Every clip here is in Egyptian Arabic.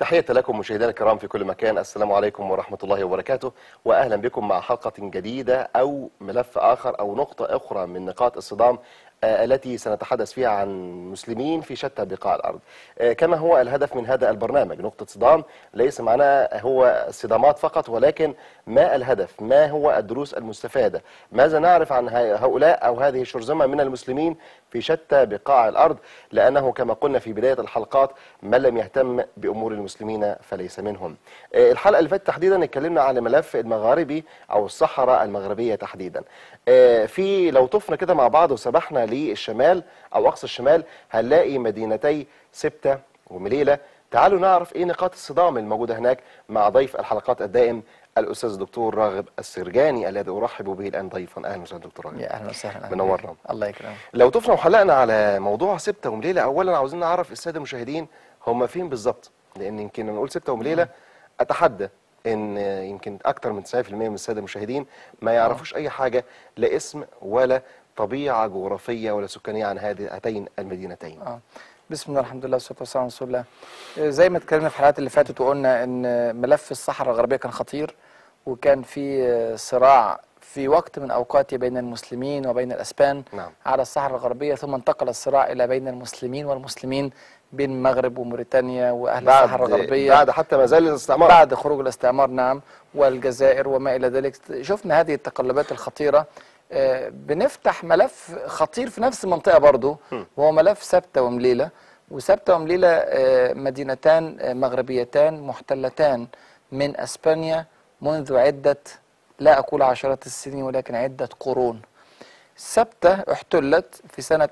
تحية لكم مشاهدينا الكرام في كل مكان السلام عليكم ورحمة الله وبركاته وأهلا بكم مع حلقة جديدة أو ملف آخر أو نقطة أخرى من نقاط الصدام آه، التي سنتحدث فيها عن مسلمين في شتى بقاع الأرض آه، كما هو الهدف من هذا البرنامج نقطة صدام ليس معناه هو الصدامات فقط ولكن ما الهدف ما هو الدروس المستفادة ماذا نعرف عن هؤلاء أو هذه الشرذمة من المسلمين في شتى بقاع الأرض لأنه كما قلنا في بداية الحلقات من لم يهتم بأمور المسلمين فليس منهم آه، الحلقة اللي فاتت تحديدا اتكلمنا عن الملف المغاربي أو الصحراء المغربية تحديدا آه، في لو طفنا كده مع بعض وسبحنا للشمال أو أقصى الشمال هنلاقي مدينتي سبتة ومليلة تعالوا نعرف ايه نقاط الصدام الموجودة هناك مع ضيف الحلقات الدائم الاستاذ الدكتور راغب السرجاني الذي ارحب به الان ضيفا اهلا وسهلا دكتور راغب يا اهلا وسهلا منورنا الله يكرمك لو طفنا وحلقنا على موضوع ستة ومليلة اولا عاوزين نعرف الساده المشاهدين هم فين بالظبط لان يمكن لما نقول ستة ومليلة اتحدى ان يمكن اكثر من 90% من الساده المشاهدين ما يعرفوش اي حاجه لا اسم ولا طبيعه جغرافيه ولا سكانيه عن هذه هاتين المدينتين اه بسم الله الحمد لله والصلاه والسلام على رسول الله آه، زي ما اتكلمنا في الحلقات اللي فاتت وقلنا ان ملف الصحراء الغربيه كان خطير وكان في آه، صراع في وقت من اوقاته بين المسلمين وبين الاسبان نعم. على الصحراء الغربيه ثم انتقل الصراع الى بين المسلمين والمسلمين بين المغرب وموريتانيا واهل الصحراء بعد الغربيه بعد حتى ما زال الاستعمار بعد خروج الاستعمار نعم والجزائر وما إلى ذلك شفنا هذه التقلبات الخطيرة آه، بنفتح ملف خطير في نفس المنطقة برضو وهو ملف سبتة ومليلة وسبتة ومليلة آه، مدينتان آه، مغربيتان محتلتان من أسبانيا منذ عدة لا أقول عشرات السنين ولكن عدة قرون سبتة احتلت في سنة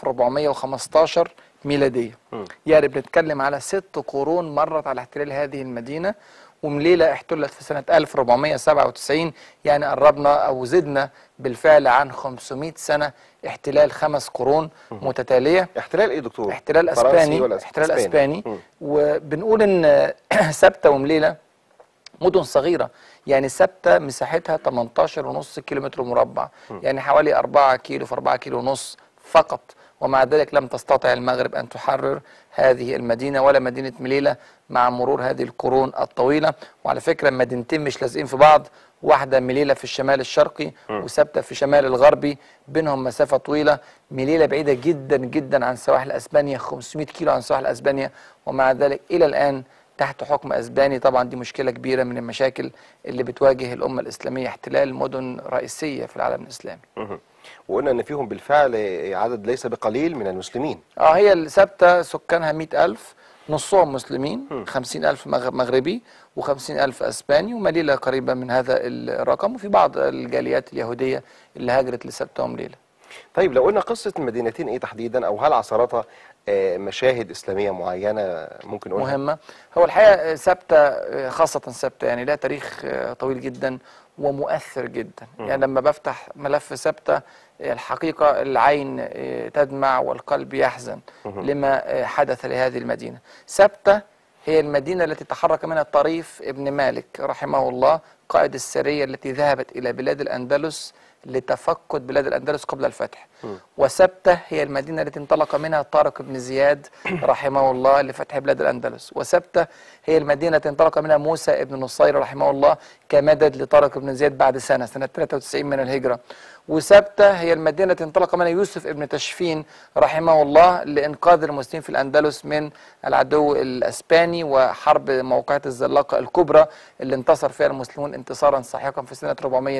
1415 ميلادية يعني بنتكلم على ست قرون مرت على احتلال هذه المدينة ومليلة احتلت في سنة 1497 يعني قربنا أو زدنا بالفعل عن 500 سنة احتلال خمس قرون متتالية احتلال ايه دكتور احتلال فرنسي اسباني ولا احتلال اسباني مم. وبنقول ان سبته ومليله مدن صغيره يعني سبته مساحتها 18 ونص كيلومتر مربع يعني حوالي 4 كيلو في 4 كيلو ونص فقط ومع ذلك لم تستطع المغرب ان تحرر هذه المدينه ولا مدينه مليله مع مرور هذه القرون الطويله وعلى فكره المدينتين مش لازقين في بعض واحده مليله في الشمال الشرقي وثابته في الشمال الغربي بينهم مسافه طويله مليله بعيده جدا جدا عن سواحل اسبانيا 500 كيلو عن سواحل اسبانيا ومع ذلك الى الان تحت حكم اسباني طبعا دي مشكله كبيره من المشاكل اللي بتواجه الامه الاسلاميه احتلال مدن رئيسيه في العالم الاسلامي مهم. وقلنا ان فيهم بالفعل عدد ليس بقليل من المسلمين اه هي الثابته سكانها 100000 نصهم مسلمين 50000 مغ- مغربي و50000 اسباني ومليله قريبه من هذا الرقم وفي بعض الجاليات اليهوديه اللي هاجرت لسبته ومليله طيب لو قلنا قصه المدينتين ايه تحديدا او هل عصرتها آه، مشاهد اسلاميه معينه ممكن نقولها مهمة هو الحقيقة ثابتة خاصة ثابتة يعني لها تاريخ طويل جدا ومؤثر جدا يعني لما بفتح ملف ثابتة الحقيقة العين تدمع والقلب يحزن لما حدث لهذه المدينة ثابتة هي المدينة التي تحرك منها طريف ابن مالك رحمه الله قائد السرية التي ذهبت إلى بلاد الأندلس لتفقد بلاد الأندلس قبل الفتح وسبتة هي المدينة التي انطلق منها طارق بن زياد رحمه الله لفتح بلاد الأندلس وسبتة هي المدينة التي انطلق منها موسى بن نصير رحمه الله كمدد لطارق بن زياد بعد سنة سنة 93 من الهجرة وسبتة هي المدينة التي انطلق منها يوسف ابن تشفين رحمه الله لإنقاذ المسلمين في الأندلس من العدو الأسباني وحرب موقعة الزلاقة الكبرى اللي انتصر فيها المسلمون انتصارا ساحقا في سنة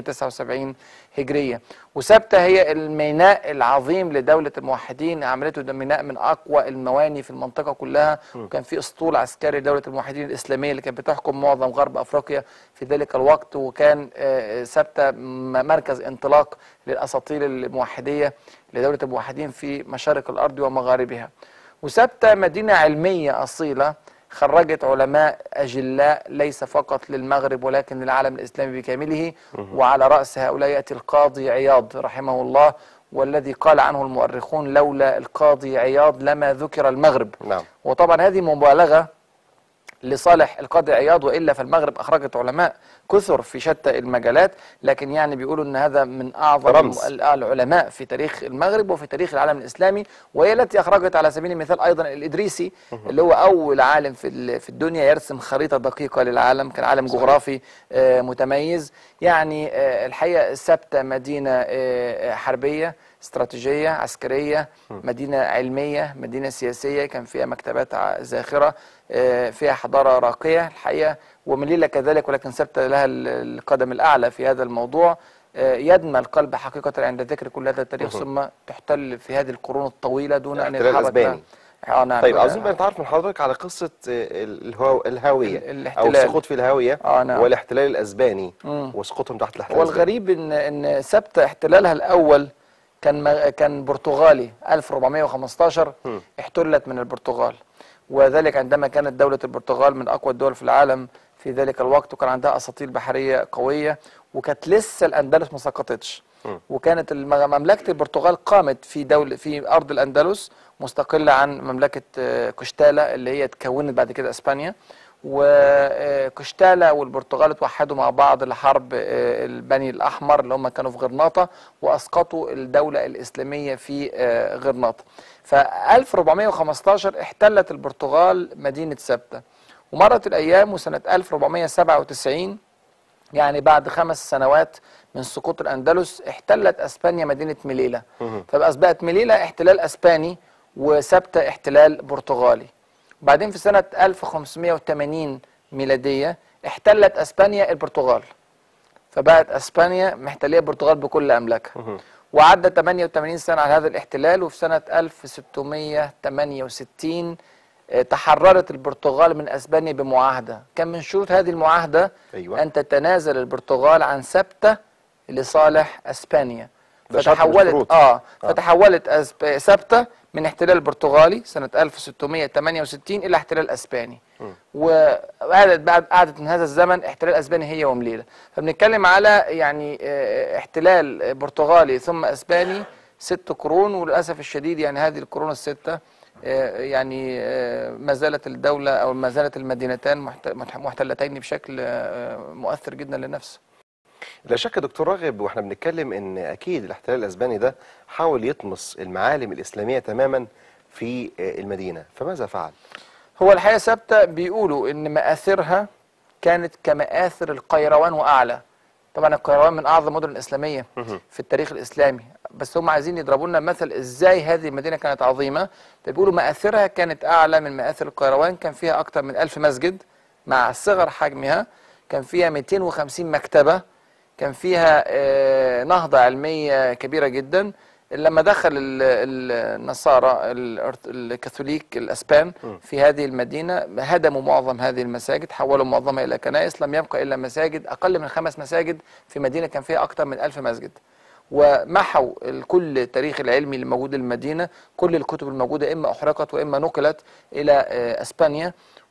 479 هجرية وسبتة هي الميناء العظيم لدولة الموحدين عملته ده ميناء من أقوى المواني في المنطقة كلها وكان في أسطول عسكري لدولة الموحدين الإسلامية اللي كانت بتحكم معظم غرب أفريقيا في ذلك الوقت وكان آه، سبتة م- مركز انطلاق للأساطيل الموحدية لدولة الموحدين في مشارق الأرض ومغاربها وسبتة مدينة علمية أصيلة خرجت علماء أجلاء ليس فقط للمغرب ولكن للعالم الإسلامي بكامله وعلى رأس هؤلاء يأتي القاضي عياض رحمه الله والذي قال عنه المؤرخون لولا القاضي عياض لما ذكر المغرب نعم وطبعا هذه مبالغة لصالح القاضي عياض والا فالمغرب اخرجت علماء كثر في شتى المجالات لكن يعني بيقولوا ان هذا من اعظم رمز. ال- العلماء في تاريخ المغرب وفي تاريخ العالم الاسلامي وهي التي اخرجت على سبيل المثال ايضا الادريسي اللي هو اول عالم في ال- في الدنيا يرسم خريطه دقيقه للعالم كان عالم جغرافي آه، متميز يعني آه، الحقيقه سبته مدينه آه، آه، حربيه استراتيجيه عسكريه مدينه علميه مدينه سياسيه كان فيها مكتبات ع- زاخره آه، فيها حضاره راقيه الحقيقه ومليله كذلك ولكن سبته لها ال- القدم الاعلى في هذا الموضوع آه، يدمى القلب حقيقه عند ذكر كل هذا التاريخ ثم تحتل في هذه القرون الطويله دون ان الاحتلال يتحرك الأسباني. اه نعم طيب آه، عاوزين بقى نتعرف من حضرتك على قصه آه، الهو... الهاويه ال- او الاحتلال. السقوط في الهاويه آه، نعم. والاحتلال الاسباني مم. وسقوطهم تحت الاحتلال هو الاسباني الغريب ان ان سبته احتلالها الاول كان مغ- كان برتغالي 1415 مم. احتلت من البرتغال وذلك عندما كانت دولة البرتغال من أقوى الدول في العالم في ذلك الوقت وكان عندها أساطيل بحرية قوية وكانت لسه الأندلس ما سقطتش مم. وكانت المغ- مملكة البرتغال قامت في دولة في أرض الأندلس مستقلة عن مملكة آه، قشتالة اللي هي تكونت بعد كده إسبانيا وقشتالة والبرتغال اتوحدوا مع بعض لحرب آه، البني الأحمر اللي هم كانوا في غرناطة وأسقطوا الدولة الإسلامية في آه، غرناطة ف 1415 احتلت البرتغال مدينة سبتة ومرت الأيام وسنة 1497 يعني بعد خمس سنوات من سقوط الأندلس احتلت أسبانيا مدينة مليلة مهم. فأصبحت مليلة احتلال أسباني وسبتة احتلال برتغالي بعدين في سنة 1580 ميلادية احتلت أسبانيا البرتغال فبقت أسبانيا محتلية البرتغال بكل أملاكها مهم. وعدى 88 سنة على هذا الاحتلال وفي سنة 1668 آه، تحررت البرتغال من اسبانيا بمعاهده، كان من شروط هذه المعاهده أيوة. ان تتنازل البرتغال عن سبته لصالح اسبانيا. ده شرط من فتحولت الشروط. اه آه. فتحولت أسب... سبته من احتلال برتغالي سنه 1668 الى احتلال اسباني. وقعدت بعد قعدت من هذا الزمن احتلال اسباني هي ومليله، فبنتكلم على يعني آه، احتلال برتغالي ثم اسباني ست قرون وللاسف الشديد يعني هذه القرون السته آه، يعني آه، ما زالت الدولة أو ما زالت المدينتان محت- محت- محتلتين بشكل آه، مؤثر جدا للنفس لا شك يا دكتور راغب واحنا بنتكلم ان اكيد الاحتلال الاسباني ده حاول يطمس المعالم الاسلاميه تماما في آه، المدينه فماذا فعل؟ هو الحقيقة ثابتة بيقولوا إن مآثرها كانت كمآثر القيروان وأعلى طبعا القيروان من أعظم المدن الإسلامية مهم. في التاريخ الإسلامي بس هم عايزين يضربوا لنا مثل إزاي هذه المدينة كانت عظيمة فبيقولوا مآثرها كانت أعلى من مآثر القيروان كان فيها أكثر من ألف مسجد مع صغر حجمها كان فيها 250 مكتبة كان فيها آه، نهضة علمية كبيرة جدا لما دخل ال- ال- النصارى الأرث- الكاثوليك الاسبان في هذه المدينه هدموا معظم هذه المساجد حولوا معظمها الى كنائس لم يبقى الا مساجد اقل من خمس مساجد في مدينه كان فيها اكثر من ألف مسجد ومحوا ال- كل التاريخ العلمي اللي موجود للمدينه كل الكتب الموجوده اما احرقت واما نقلت الى آه، اسبانيا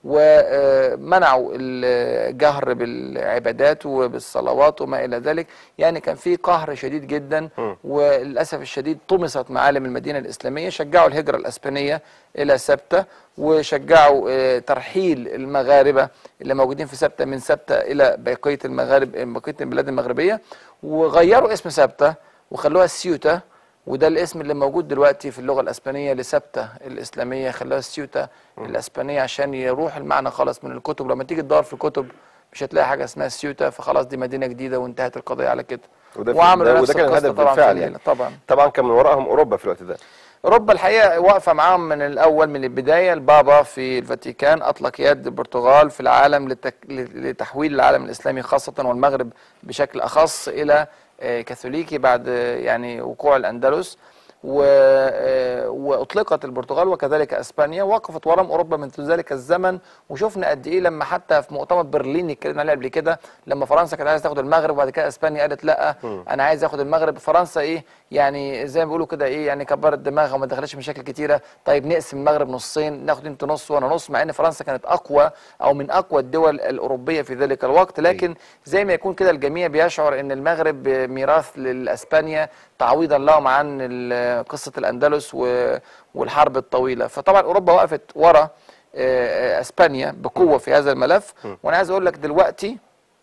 ومنعوا الجهر بالعبادات وبالصلوات وما الى ذلك يعني كان في قهر شديد جدا مم. وللاسف الشديد طمست معالم المدينه الاسلاميه شجعوا الهجره الاسبانيه الى سبته وشجعوا آه، ترحيل المغاربه اللي موجودين في سبته من سبته الى بقيه المغارب بقيه البلاد المغربيه وغيروا اسم سبته وخلوها سيوتا وده الاسم اللي موجود دلوقتي في اللغه الاسبانيه لسبته الاسلاميه خلوها سيوتا الاسبانيه عشان يروح المعنى خالص من الكتب لما تيجي تدور في الكتب مش هتلاقي حاجه اسمها سيوتا فخلاص دي مدينه جديده وانتهت القضيه على كده وده في- وعملوا ده- نفس وده كان القصة الهدف طبعا في بالفعل الليلة. يعني. طبعا طبعا كان من وراءهم اوروبا في الوقت ده اوروبا الحقيقه واقفه معاهم من الاول من البدايه البابا في الفاتيكان اطلق يد البرتغال في العالم لتك... لتحويل العالم الاسلامي خاصه والمغرب بشكل اخص الى آه، كاثوليكي بعد آه، يعني وقوع الاندلس و... آه، واطلقت البرتغال وكذلك اسبانيا وقفت وراء اوروبا منذ ذلك الزمن وشفنا قد ايه لما حتى في مؤتمر برلين اللي اتكلمنا عليه قبل كده لما فرنسا كانت عايزه تاخد المغرب وبعد كده اسبانيا قالت لا انا عايز اخد المغرب فرنسا ايه يعني زي ما بيقولوا كده ايه يعني كبرت دماغها وما دخلتش مشاكل كتيره طيب نقسم المغرب نصين ناخد انت نص وانا نص مع ان فرنسا كانت اقوى او من اقوى الدول الاوروبيه في ذلك الوقت لكن زي ما يكون كده الجميع بيشعر ان المغرب ميراث لاسبانيا تعويضا لهم عن ال- قصه الاندلس و- والحرب الطويله فطبعا اوروبا وقفت ورا آه، اسبانيا بقوه في هذا الملف وانا عايز اقول لك دلوقتي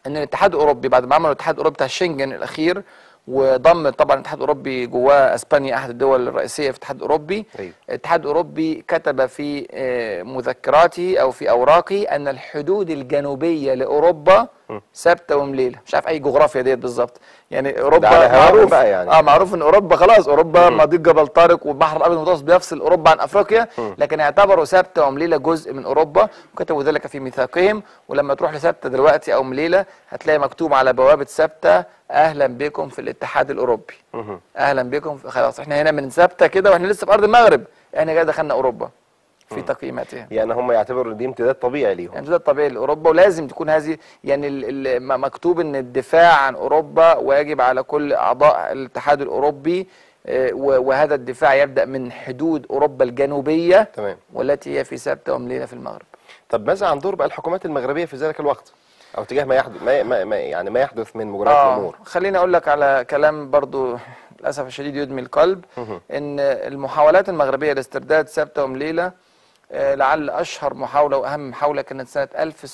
ان الاتحاد الاوروبي بعد ما عملوا الاتحاد الاوروبي بتاع شنجن الاخير وضم طبعا الاتحاد الاوروبي جواه اسبانيا احد الدول الرئيسيه في الاتحاد الاوروبي أيوة. الاتحاد الاوروبي كتب في آه، مذكراته او في اوراقه ان الحدود الجنوبيه لاوروبا ثابته ومليله مش عارف اي جغرافيا ديت بالظبط يعني اوروبا على هواهم معروف بقى يعني. اه معروف ان اوروبا خلاص اوروبا مضيق جبل طارق والبحر الابيض المتوسط بيفصل اوروبا عن افريقيا لكن اعتبروا ثابته ومليله جزء من اوروبا وكتبوا ذلك في ميثاقهم ولما تروح لثابته دلوقتي او مليله هتلاقي مكتوب على بوابه ثابته اهلا بكم في الاتحاد الاوروبي مهم. اهلا بكم في خلاص احنا هنا من ثابته كده واحنا لسه في ارض المغرب احنا كده دخلنا اوروبا في تقييماتها يعني هم يعتبروا ان دي امتداد طبيعي ليهم يعني ده الطبيعي لاوروبا ولازم تكون هذه يعني ال- ال- م- مكتوب ان الدفاع عن اوروبا واجب على كل اعضاء الاتحاد الاوروبي آه، و- وهذا الدفاع يبدا من حدود اوروبا الجنوبيه تمام والتي هي في ثابته ومليله في المغرب طب ماذا عن دور بقى الحكومات المغربيه في ذلك الوقت او تجاه ما يحدث ما, ما, ما يعني ما يحدث من مجريات الامور خليني اقول لك على كلام برضو للاسف الشديد يدمي القلب ان المحاولات المغربيه لاسترداد ثابته ومليله آه، لعل اشهر محاوله واهم محاوله كانت سنه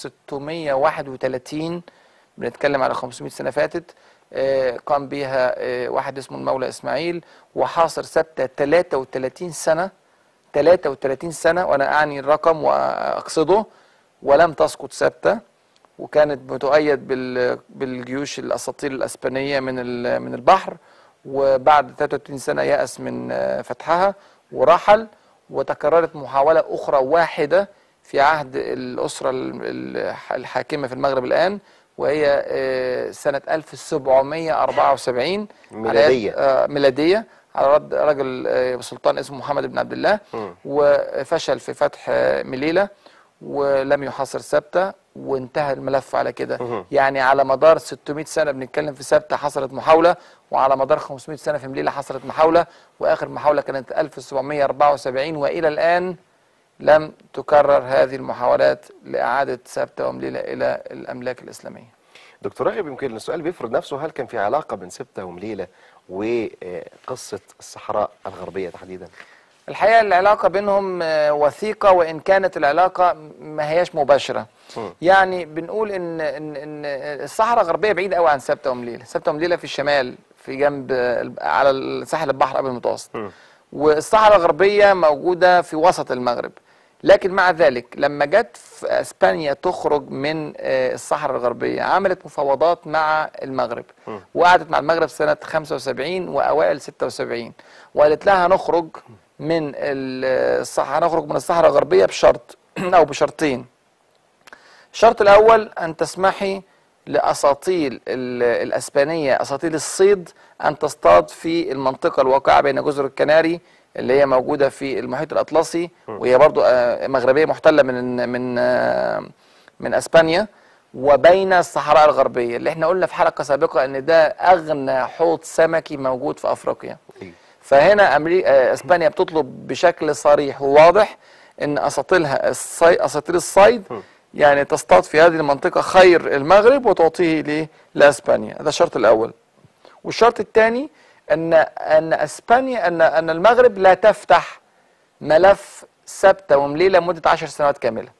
1631 بنتكلم على 500 سنه فاتت آه، قام بها آه، واحد اسمه المولى اسماعيل وحاصر ثابته 33 سنه 33 سنه وانا اعني الرقم واقصده ولم تسقط ثابته وكانت بتؤيد بال- بالجيوش الاساطيل الاسبانيه من ال- من البحر وبعد 33 سنه يأس من آه، فتحها ورحل وتكررت محاوله اخرى واحده في عهد الاسره ال- ال- الحاكمه في المغرب الان وهي آه، سنه 1774 ميلادية. على يد- آه، ميلاديه على رد رجل آه، سلطان اسمه محمد بن عبد الله مم. وفشل في فتح آه، مليله ولم يحاصر ثابته وانتهى الملف على كده مهم. يعني على مدار 600 سنه بنتكلم في ثابته حصلت محاوله وعلى مدار 500 سنه في مليله حصلت محاوله واخر محاوله كانت 1774 والى الان لم تكرر هذه المحاولات لاعاده ثابته ومليله الى الاملاك الاسلاميه دكتور راغب يمكن السؤال بيفرض نفسه هل كان في علاقه بين سبته ومليله وقصه الصحراء الغربيه تحديدا الحقيقه العلاقه بينهم آه، وثيقه وان كانت العلاقه ما هياش مباشره مم. يعني بنقول ان ان ان الصحراء الغربيه بعيده قوي عن سبته ومليله سبته ومليله في الشمال في جنب آه، على ساحل البحر الابيض المتوسط مم. والصحراء الغربيه موجوده في وسط المغرب لكن مع ذلك لما جت في اسبانيا تخرج من آه، الصحراء الغربيه عملت مفاوضات مع المغرب مم. وقعدت مع المغرب سنه 75 واوائل 76 وقالت لها هنخرج من ال- الصح هنخرج من الصحراء الغربيه بشرط او بشرطين الشرط الاول ان تسمحي لاساطيل ال- الاسبانيه اساطيل الصيد ان تصطاد في المنطقه الواقعه بين جزر الكناري اللي هي موجوده في المحيط الاطلسي وهي برضو آه، مغربيه محتله من من آه، من اسبانيا وبين الصحراء الغربيه اللي احنا قلنا في حلقه سابقه ان ده اغنى حوض سمكي موجود في افريقيا أيوة. فهنا أمريكا اسبانيا بتطلب بشكل صريح وواضح ان اساطيلها الصي... اساطيل الصيد يعني تصطاد في هذه المنطقه خير المغرب وتعطيه ل- لاسبانيا ده الشرط الاول والشرط الثاني ان ان اسبانيا ان ان المغرب لا تفتح ملف ثابته ومليله لمده 10 سنوات كامله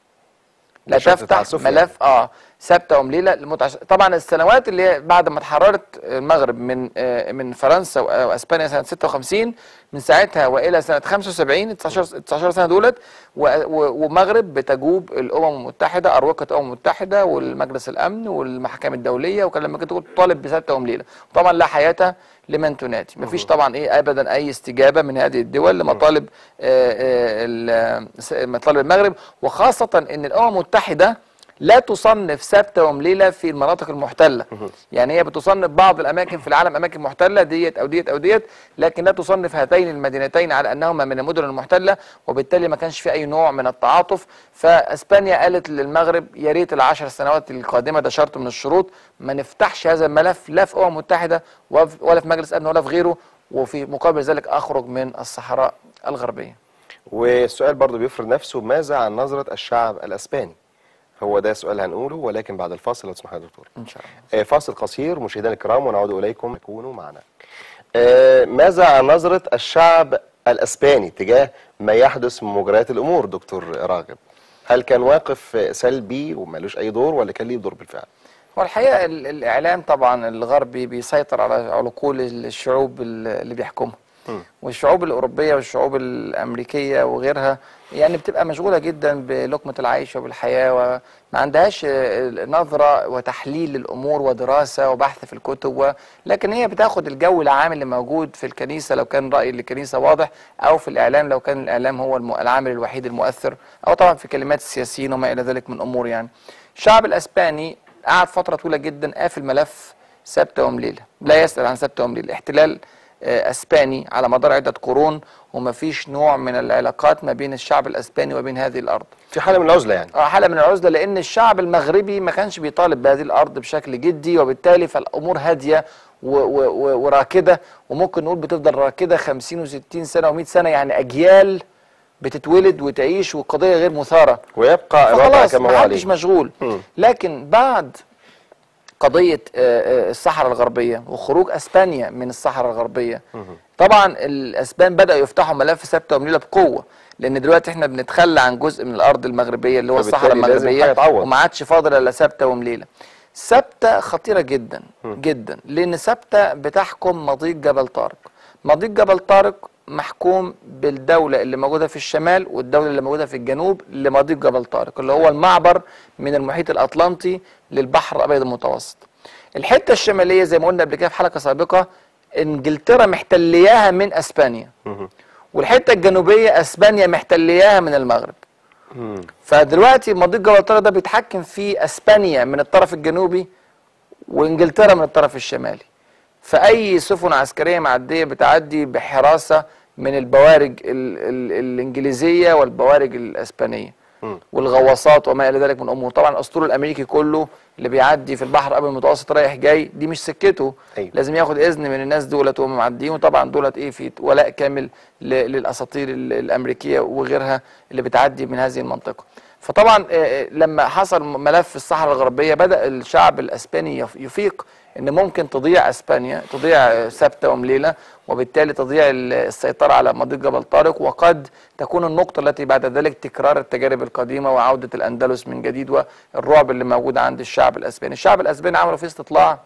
لا ده شرط تفتح تعسفي ملف اه ثابته ومليله لمده عشر- طبعا السنوات اللي هي بعد ما اتحررت المغرب من آه، من فرنسا و- واسبانيا سنه 56 من ساعتها والى سنه 75 19 19 سنه دولت و- و- ومغرب بتجوب الامم المتحده اروقه الامم المتحده والمجلس الامن والمحاكم الدوليه وكان لما كنت تطالب بثابته ومليله طبعا لا حياه لمن تنادي مفيش طبعا ايه ابدا اي استجابه من هذه الدول لمطالب آه، آه، ال- س- مطالب المغرب وخاصه ان الامم المتحده لا تصنف ثابته ومليله في المناطق المحتله يعني هي بتصنف بعض الاماكن في العالم اماكن محتله ديت او ديت او ديت لكن لا تصنف هاتين المدينتين على انهما من المدن المحتله وبالتالي ما كانش في اي نوع من التعاطف فاسبانيا قالت للمغرب يا ريت العشر سنوات القادمه ده شرط من الشروط ما نفتحش هذا الملف لا في امم متحده وف- ولا في مجلس امن ولا في غيره وفي مقابل ذلك اخرج من الصحراء الغربيه والسؤال برضو بيفرض نفسه ماذا عن نظره الشعب الاسباني هو ده سؤال هنقوله ولكن بعد الفاصل لو تسمح يا دكتور ان شاء الله آه، فاصل قصير مشاهدينا الكرام ونعود اليكم كونوا معنا. آه، ماذا عن نظره الشعب الاسباني تجاه ما يحدث من مجريات الامور دكتور راغب؟ هل كان واقف آه، سلبي ومالوش اي دور ولا كان ليه دور بالفعل؟ هو الحقيقه ال- الاعلام طبعا الغربي بيسيطر على عقول الشعوب ال- اللي بيحكمها مم. والشعوب الاوروبيه والشعوب الامريكيه وغيرها يعني بتبقى مشغوله جدا بلقمه العيش وبالحياه وما عندهاش آه، نظره وتحليل للامور ودراسه وبحث في الكتب و... لكن هي بتاخد الجو العام اللي موجود في الكنيسه لو كان راي الكنيسه واضح او في الاعلام لو كان الاعلام هو الم... العامل الوحيد المؤثر او طبعا في كلمات السياسيين وما الى ذلك من امور يعني الشعب الاسباني قعد فتره طويله جدا قافل ملف سبت ومليله لا يسال عن سبت ومليله احتلال آه، اسباني على مدار عده قرون ومفيش نوع من العلاقات ما بين الشعب الاسباني وبين هذه الارض في حاله من العزله يعني آه، حاله من العزله لان الشعب المغربي ما كانش بيطالب بهذه الارض بشكل جدي وبالتالي فالامور هاديه و- و- و- وراكده وممكن نقول بتفضل راكده 50 و60 سنه و100 سنه يعني اجيال بتتولد وتعيش والقضيه غير مثاره ويبقى الوضع فخلاص كما هو ما عليه حدش مشغول مم. لكن بعد قضية آه، آه، الصحراء الغربية وخروج أسبانيا من الصحراء الغربية طبعا الأسبان بدأوا يفتحوا ملف سبتة ومنيلة بقوة لأن دلوقتي احنا بنتخلى عن جزء من الأرض المغربية اللي هو الصحراء فبالتالي لازم المغربية حاجة تعوض. وما عادش فاضل إلا سبتة ومليلة سبتة خطيرة جدا جدا لأن سبتة بتحكم مضيق جبل طارق مضيق جبل طارق محكوم بالدولة اللي موجودة في الشمال والدولة اللي موجودة في الجنوب لمضيق جبل طارق اللي هو المعبر من المحيط الأطلنطي للبحر الأبيض المتوسط الحتة الشمالية زي ما قلنا قبل كده في حلقة سابقة انجلترا محتلياها من اسبانيا مهم. والحتة الجنوبية اسبانيا محتلياها من المغرب مم. فدلوقتي مضيق جبل طارق ده بيتحكم في اسبانيا من الطرف الجنوبي وانجلترا من الطرف الشمالي فاي سفن عسكريه معديه بتعدي بحراسه من البوارج ال ال الانجليزيه والبوارج الاسبانيه مم. والغواصات وما الى ذلك من امور طبعا الاسطول الامريكي كله اللي بيعدي في البحر الابيض المتوسط رايح جاي دي مش سكته أيوة. لازم ياخد اذن من الناس دولت وهم معديين وطبعا دولت ايه في ولاء كامل ل- للاساطير ال- الامريكيه وغيرها اللي بتعدي من هذه المنطقه فطبعا آه، آه، لما حصل ملف الصحراء الغربيه بدا الشعب الاسباني يف- يفيق ان ممكن تضيع اسبانيا تضيع آه، سبته ومليله وبالتالي تضيع ال- السيطره على مضيق جبل طارق وقد تكون النقطه التي بعد ذلك تكرار التجارب القديمه وعوده الاندلس من جديد والرعب اللي موجود عند الشعب الاسباني الشعب الاسباني عملوا فيه استطلاع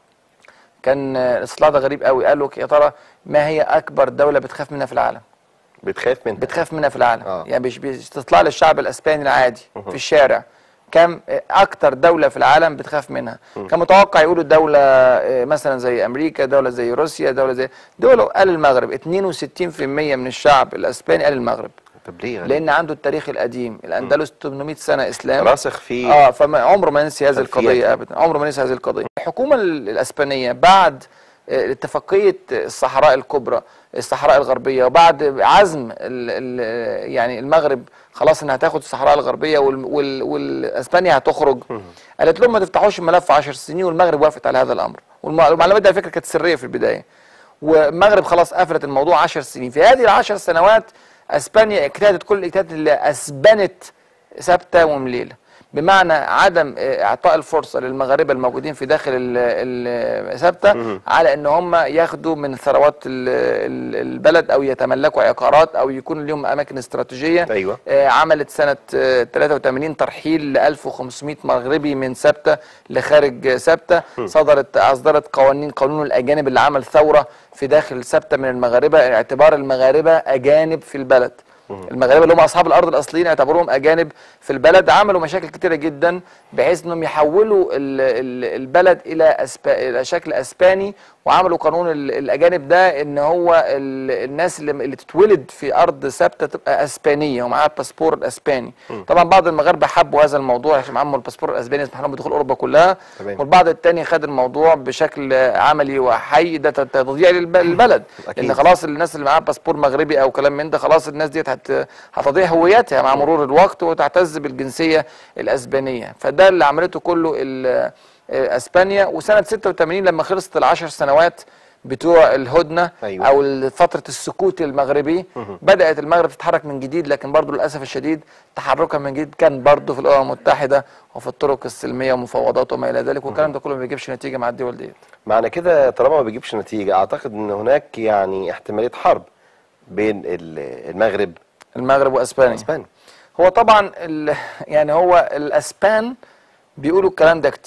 كان آه، الاستطلاع ده غريب قوي قالوا يا ترى ما هي اكبر دوله بتخاف منها في العالم بتخاف منها بتخاف منها في العالم آه. يعني مش باستطلاع للشعب الاسباني العادي في الشارع كم آه، اكتر دوله في العالم بتخاف منها كان متوقع يقولوا دوله آه، مثلا زي امريكا دوله زي روسيا دوله زي دول قال المغرب 62% من الشعب الاسباني قال المغرب طب ليه غريب؟ لان عنده التاريخ القديم الاندلس 800 سنه اسلام راسخ في اه فما عمره ما نسي هذه خلفيات. القضيه ابدا عمره ما نسي هذه القضيه الحكومه ال- الاسبانيه بعد آه، اتفاقيه الصحراء الكبرى الصحراء الغربيه وبعد عزم ال ال يعني المغرب خلاص انها هتاخد الصحراء الغربيه وال وال والاسبانيا هتخرج قالت لهم ما تفتحوش الملف 10 سنين والمغرب وافقت على هذا الامر والم- والمعلومات دي على فكره كانت سريه في البدايه والمغرب خلاص قفلت الموضوع 10 سنين في هذه العشر سنوات اسبانيا اجتهدت كل الاجتهاد اللي اسبنت ثابته ومليله بمعنى عدم آه، اعطاء الفرصه للمغاربه الموجودين في داخل ال- ال- ثابته على ان هم ياخدوا من ثروات ال- ال- البلد او يتملكوا عقارات او يكون لهم اماكن استراتيجيه أيوة. آه، عملت سنة آه، 83 ترحيل ل 1500 مغربي من سبتة لخارج آه، سبتة صدرت أصدرت قوانين قانون الأجانب اللي عمل ثورة في داخل سبتة من المغاربة اعتبار المغاربة أجانب في البلد المغاربه اللي هم اصحاب الارض الاصليين اعتبروهم اجانب في البلد عملوا مشاكل كتيره جدا بحيث انهم يحولوا ال- ال- البلد الى أسبا الى شكل اسباني وعملوا قانون ال- الاجانب ده ان هو ال- الناس اللي, اللي تتولد في ارض ثابته تبقى اسبانيه ومعاها الباسبور الاسباني طبعا بعض المغاربه حبوا هذا الموضوع عشان معاهم الباسبور الاسباني يسمح لهم بدخول اوروبا كلها تمام. والبعض التاني خد الموضوع بشكل عملي وحي ده تضييع للب- للبلد أكيد. لان خلاص الناس اللي معاها باسبور مغربي او كلام من ده خلاص الناس ديت هت هتضيع هويتها مع مرور الوقت وتعتز بالجنسيه الاسبانيه فده اللي عملته كله ال- آه، اسبانيا وسنه 86 لما خلصت العشر سنوات بتوع الهدنه أيوة. او فتره السكوت المغربي بدات المغرب تتحرك من جديد لكن برضو للاسف الشديد تحركها من جديد كان برضو في الامم المتحده وفي الطرق السلميه ومفاوضات وما الى ذلك والكلام ده كله ما بيجيبش نتيجه مع الدول ديت معنى كده طالما ما بيجيبش نتيجة أعتقد أن هناك يعني احتمالية حرب بين ال- المغرب المغرب واسبانيا وأسبانيا هو طبعا ال... يعني هو الاسبان بيقولوا الكلام ده كتير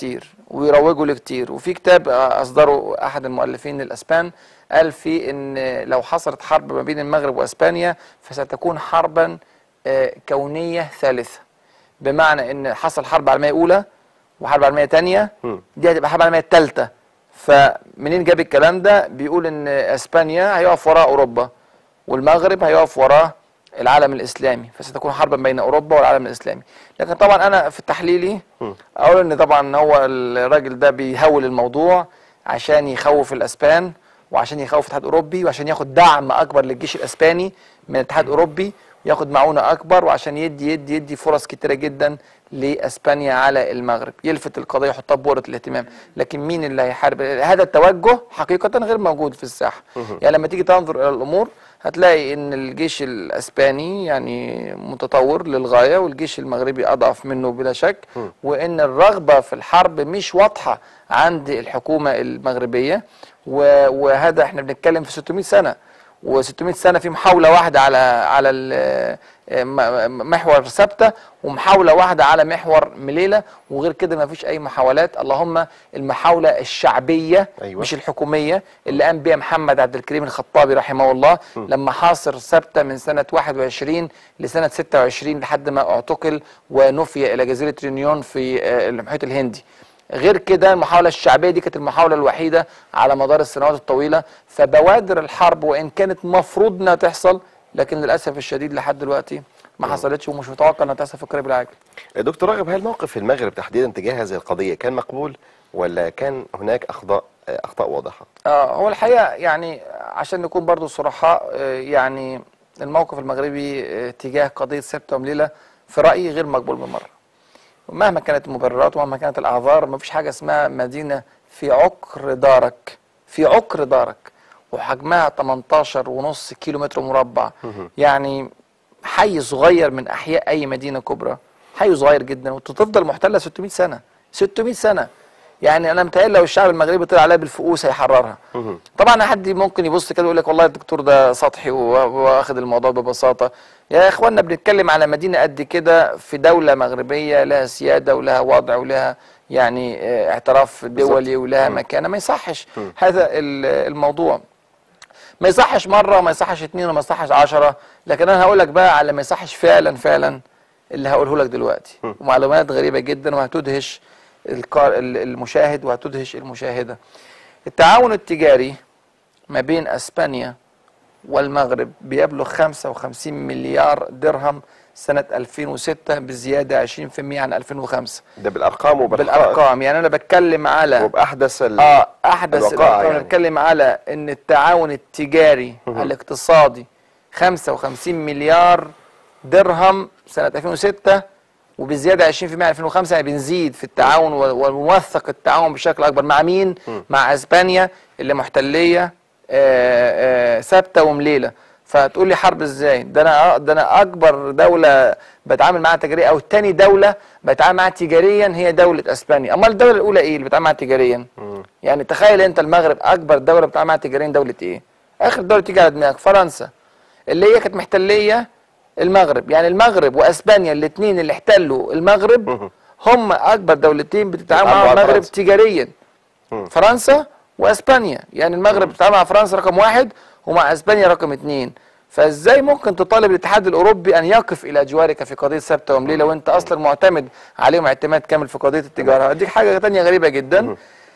ويروجوا ليه كتير وفي كتاب آه، اصدره احد المؤلفين الاسبان قال فيه ان لو حصلت حرب ما بين المغرب واسبانيا فستكون حربا آه، كونيه ثالثه بمعنى ان حصل حرب عالميه اولى وحرب عالميه ثانيه مم. دي هتبقى حرب عالميه ثالثه فمنين جاب الكلام ده بيقول ان اسبانيا هيقف وراء اوروبا والمغرب هيقف وراه العالم الاسلامي فستكون حربا بين اوروبا والعالم الاسلامي لكن طبعا انا في تحليلي مم. اقول ان طبعا هو الراجل ده بيهول الموضوع عشان يخوف الاسبان وعشان يخوف الاتحاد الاوروبي وعشان ياخد دعم اكبر للجيش الاسباني من الاتحاد الاوروبي وياخد معونه اكبر وعشان يدي يدي يدي فرص كتيره جدا لاسبانيا على المغرب يلفت القضيه يحطها بورة الاهتمام لكن مين اللي هيحارب هذا التوجه حقيقه غير موجود في الساحه يعني لما تيجي تنظر الى الامور هتلاقي ان الجيش الاسباني يعني متطور للغايه والجيش المغربي اضعف منه بلا شك وان الرغبه في الحرب مش واضحه عند الحكومه المغربيه و- وهذا احنا بنتكلم في 600 سنه و600 سنه في محاوله واحده على على ال- م- محور ثابته ومحاوله واحده على محور مليله وغير كده ما فيش اي محاولات اللهم المحاوله الشعبيه أيوة. مش الحكوميه اللي قام بها محمد عبد الكريم الخطابي رحمه الله لما حاصر ثابته من سنه 21 لسنه 26 لحد ما اعتقل ونفي الى جزيره ريونيون في آه، المحيط الهندي غير كده المحاولة الشعبية دي كانت المحاولة الوحيدة على مدار السنوات الطويلة فبوادر الحرب وإن كانت مفروض إنها تحصل لكن للأسف الشديد لحد دلوقتي ما حصلتش ومش متوقع إنها تحصل في القريب العاجل دكتور راغب هل موقف المغرب تحديدا تجاه هذه القضيه كان مقبول ولا كان هناك اخطاء اخطاء واضحه آه هو الحقيقة يعني عشان نكون برضو صرحاء آه، يعني الموقف المغربي آه، تجاه قضية سبتة ومليلة في رأيي غير مقبول بالمرة مهما كانت المبررات ومهما كانت الأعذار ما فيش حاجة اسمها مدينة في عقر دارك في عقر دارك وحجمها 18 ونص كيلو متر مربع يعني حي صغير من أحياء أي مدينة كبرى حي صغير جدا وتفضل محتلة 600 سنة 600 سنة يعني انا متهيألي لو الشعب المغربي طلع عليها بالفؤوس هيحررها طبعا حد ممكن يبص كده ويقول لك والله الدكتور ده سطحي و- واخد الموضوع ببساطه يا اخوانا بنتكلم على مدينه قد كده في دوله مغربيه لها سياده ولها وضع ولها يعني آه، اعتراف دولي ولها مكانه ما يصحش هذا ال- الموضوع ما يصحش مره وما يصحش اتنين وما يصحش عشرة لكن انا هقول لك بقى على ما يصحش فعلا فعلا اللي هقوله لك دلوقتي ومعلومات غريبه جدا وهتدهش القار- ال- المشاهد وهتدهش المشاهده التعاون التجاري ما بين اسبانيا والمغرب بيبلغ 55 مليار درهم سنه 2006 بزياده 20% عن 2005 ده بالارقام وبالحقائق بالارقام يعني انا بتكلم على وباحدث ال... اه احدث الوقائع الارقام يعني. يعني. نتكلم على ان التعاون التجاري الاقتصادي 55 مليار درهم سنه 2006 وبزياده 20% عن 2005 يعني بنزيد في التعاون و- ونوثق التعاون بشكل اكبر مع مين؟ مع اسبانيا اللي محتليه آه، آه، ثابته ومليله فتقول لي حرب ازاي؟ ده انا ده انا اكبر دوله بتعامل معاها تجاريا او تاني دوله بتعامل معاها تجاريا هي دوله اسبانيا، امال الدوله الاولى ايه اللي بتعامل معاها تجاريا؟ يعني تخيل انت المغرب اكبر دوله بتعامل معاها تجاريا دوله ايه؟ اخر دوله تيجي على دماغك فرنسا اللي هي كانت محتليه المغرب، يعني المغرب واسبانيا الاثنين اللي احتلوا المغرب هم اكبر دولتين بتتعامل بيتعاملوا مع على المغرب فرنسا. تجاريا. فرنسا واسبانيا يعني المغرب بتتعامل مع فرنسا رقم واحد ومع اسبانيا رقم اثنين فازاي ممكن تطالب الاتحاد الاوروبي ان يقف الى جوارك في قضيه ثابته ومليله وانت اصلا معتمد عليهم اعتماد كامل في قضيه التجاره هديك حاجه تانية غريبه جدا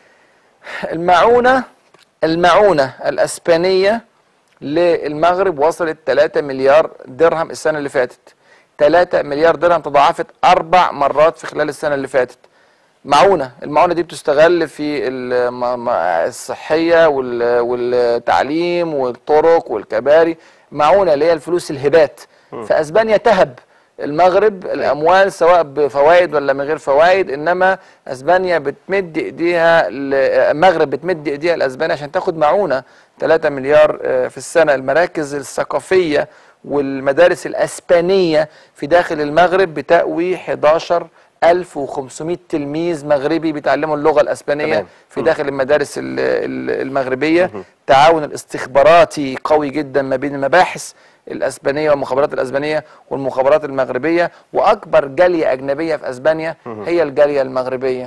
المعونه المعونه الاسبانيه للمغرب وصلت 3 مليار درهم السنه اللي فاتت 3 مليار درهم تضاعفت اربع مرات في خلال السنه اللي فاتت معونه المعونه دي بتستغل في الم- م- الصحيه وال- والتعليم والطرق والكباري معونه اللي هي الفلوس الهبات فاسبانيا تهب المغرب الاموال سواء بفوائد ولا من غير فوائد انما اسبانيا بتمد ايديها ل- المغرب بتمد ايديها لاسبانيا عشان تاخد معونه 3 مليار آه، في السنه المراكز الثقافيه والمدارس الاسبانيه في داخل المغرب بتأوي 11 1500 تلميذ مغربي بيتعلموا اللغه الاسبانيه تمام. في داخل المدارس ال- ال- المغربيه التعاون الاستخباراتي قوي جدا ما بين المباحث الاسبانيه والمخابرات الاسبانيه والمخابرات المغربيه واكبر جاليه اجنبيه في اسبانيا هي الجاليه المغربيه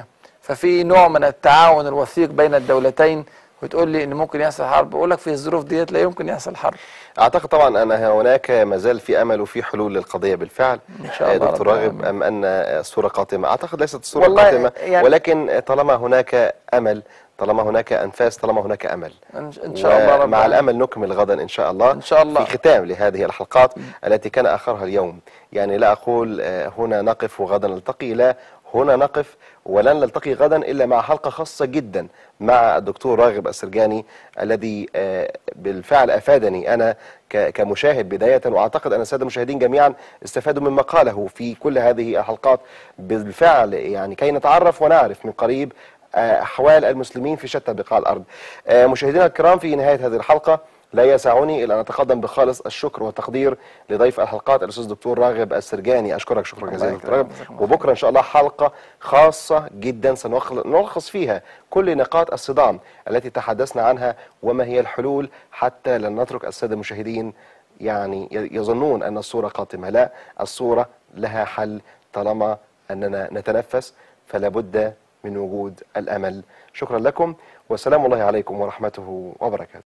ففي نوع من التعاون الوثيق بين الدولتين وتقول لي ان ممكن يحصل حرب اقول لك في الظروف ديت لا يمكن يحصل حرب اعتقد طبعا ان هناك ما زال في امل وفي حلول للقضيه بالفعل إن شاء الله دكتور رب راغب العالمين. ام ان الصوره قاتمه اعتقد ليست الصوره والله قاتمه يعني- ولكن طالما هناك امل طالما هناك انفاس طالما هناك امل ان إن شاء الله رب مع العالمين. الامل نكمل غدا ان شاء الله إن شاء الله. في ختام لهذه الحلقات التي كان اخرها اليوم يعني لا اقول آه، هنا نقف وغدا نلتقي لا هنا نقف ولن نلتقي غدا الا مع حلقه خاصه جدا مع الدكتور راغب السرجاني الذي آه، بالفعل افادني انا ك- كمشاهد بدايه واعتقد ان الساده المشاهدين جميعا استفادوا مما قاله في كل هذه الحلقات بالفعل يعني كي نتعرف ونعرف من قريب آه، احوال المسلمين في شتى بقاع الارض. آه، مشاهدينا الكرام في نهايه هذه الحلقه لا يسعني الا ان اتقدم بخالص الشكر والتقدير لضيف الحلقات الاستاذ دكتور راغب السرجاني اشكرك شكرا الله جزيلا يكرمك، دكتور راغب جزاكم الله وبكره ان شاء الله حلقه خاصه جدا سنلخص فيها كل نقاط الصدام التي تحدثنا عنها وما هي الحلول حتى لن نترك الساده المشاهدين يعني يظنون ان الصوره قاتمه لا الصوره لها حل طالما اننا نتنفس فلا بد من وجود الامل شكرا لكم وسلام الله عليكم ورحمته وبركاته